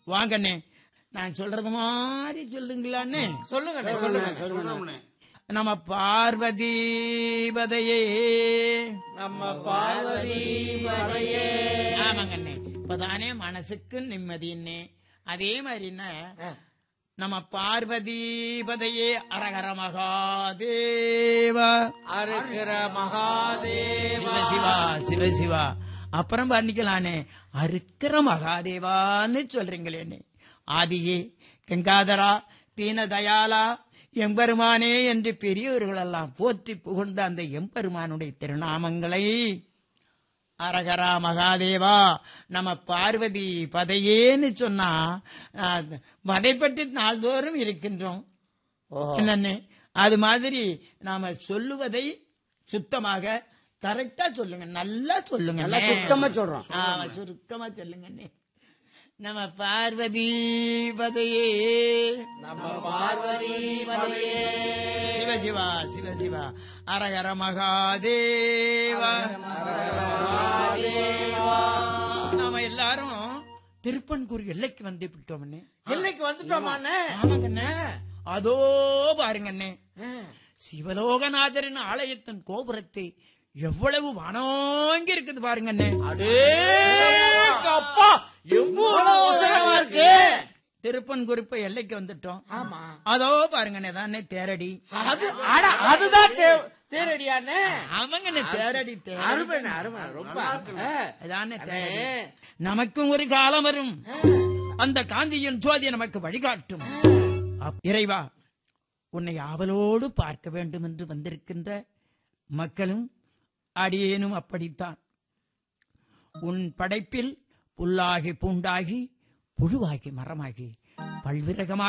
வாங்கண்ணே நான் சொல்றது மாதிரி சொல்லுங்களாண்ணே சொல்லுங்க சொல்லுங்க சொல்றோம்னே. நம்ம பார்வதி பதையே நம்ம பார்வதி பதையே ஆமாங்கண்ணே இப்பதானே மனசுக்கு நிம்மதின்னே அதே மாதிரின்னா நம்ம பார்வதி பதையே அரகர மகாதேவா அருகிற மகாதேவா சிவசிவா சிவசிவா அப்புறம் பண்ணிக்கலானே அருக்கிற மகாதேவான்னு சொல்றீங்களேனே ஆதியே கங்காதரா தீனதயாலா எம்பெருமானே என்று பெரியவர்கள் எல்லாம் போற்றி புகழ்ந்த அந்த எம்பெருமானுடைய திருநாமங்களை அரகரா மகாதேவா நம்ம பார்வதி பதையேன்னு சொன்னா அஹ், அதை பற்றி நாள்தோறும் இருக்கின்றோம் என்னன்னு அது மாதிரி நாம சொல்லுவதை சுத்தமாக கரெக்டா சொல்லுங்க நல்லா சொல்லுங்க நல்லா சுத்தமா சொல்றோம். ஆமா சுருக்கமா சொல்லுங்க நம்ம பார்வதி பதையே நம்ம பார்வதி பதையே சிவசிவா சிவசிவா அரகர மகாதேவா நாம எல்லாரும் திருப்பன்கூர் எல்லைக்கு வந்து விட்டோம்னே எல்லைக்கு வந்துட்டோமாண்ணே ஆமாங்கண்ணே அதோ பாருங்கண்ணே சிவலோகநாதரின் ஆலயத்தின் கோபுரத்தை எவ்வளவு வனோங்கி இருக்குது பாருங்கண்ணே அப்பா எவ்வளவு உசரமா இருக்கு திருப்பன்குறிப்ப எல்லைக்கு வந்துட்டோம் ஆமா அதோ பாருங்கண்ணே தானே தேரடி அது அட அதுதான் தே- தேரடியாண்ணே அவங்கண்ணே தேரடி தேரடி அருமைண்ணே அருமை ரொம்ப ஆ. அதானே அண்ணே. தேரடி நமக்கும் ஒரு காலம் வரும் அந்த காந்தியின் ஜோதி நமக்கு வழிகாட்டும் அப்- இறைவா உன்னை ஆவலோடு பார்க்க வேண்டும் என்று வந்திருக்கின்ற மக்களும் அடியேனும் அப்படித்தான் உன் படைப்பில் புல்லாகி பூண்டாகி புழுவாகி மரமாகி பல்விரகமாய்